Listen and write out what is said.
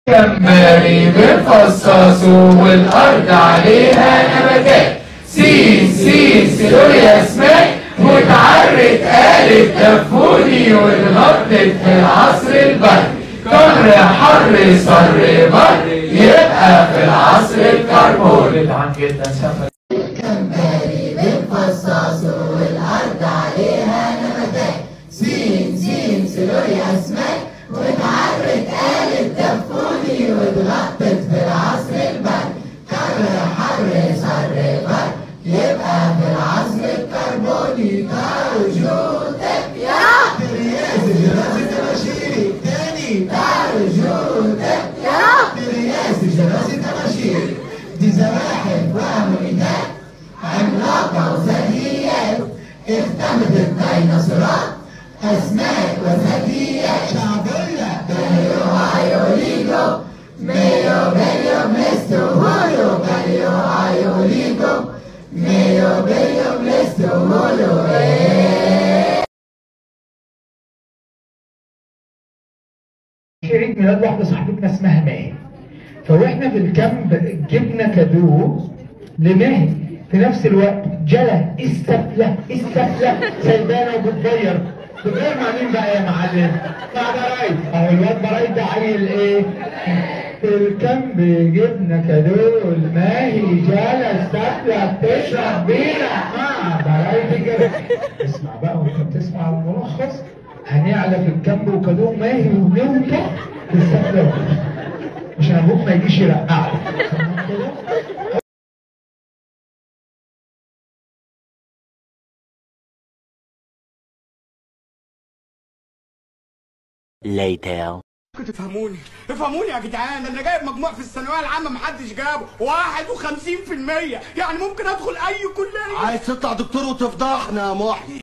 كماري بنفصصه والأرض عليها نباتات سين سين سلوريا اسماك واتعرت قالت دفوني واتغطت في العصر البري كر حر صر بر يبقى في العصر الكربون عن جدا سفر كمباري بالفصاص والأرض عليها نباتات سين سين سلوري أسماك واتعرت قالت دفوني واتغطت في العصر البر كر حر صر بر يبقى في العصر الكربوني ترجوتك يا رياض جراسة تباشيري تاني ترجوتك يا رياض جراسة تباشيري دي زواحف وأمويتات عملاقة وثدييات اختفت الديناصورات أسماك وثدييات شعبية بليو هايو ليجو ميو بليو مستو هولو بليو هايو ليجو ميو بليو مستو هولو إيه في عيد ميلاد واحدة صاحبتنا اسمها ماهي فواحنا في الكامب جبنا كادو لماهي في نفس الوقت جلا استفلة استفلة سيدانة وبتغير بتغير مع مين بقى يا معلم؟ مع برايد اهو الواد برايد ده عيل ايه؟ في الكامب جبنا كادو لماهي جلا استفلة بتشرب بينا مع برايد كده اسمع بقى وانت بتسمع الملخص هنعلى في الكامب وكادو ماهي ونوطة في السفلة عشان ابوك ما يجيش يرقع Later. تفهموني افهموني يا جدعان انا جايب مجموع في الثانويه العامه محدش جابه 51% يعني ممكن ادخل اي كليه عايز تطلع دكتور وتفضحنا يا محي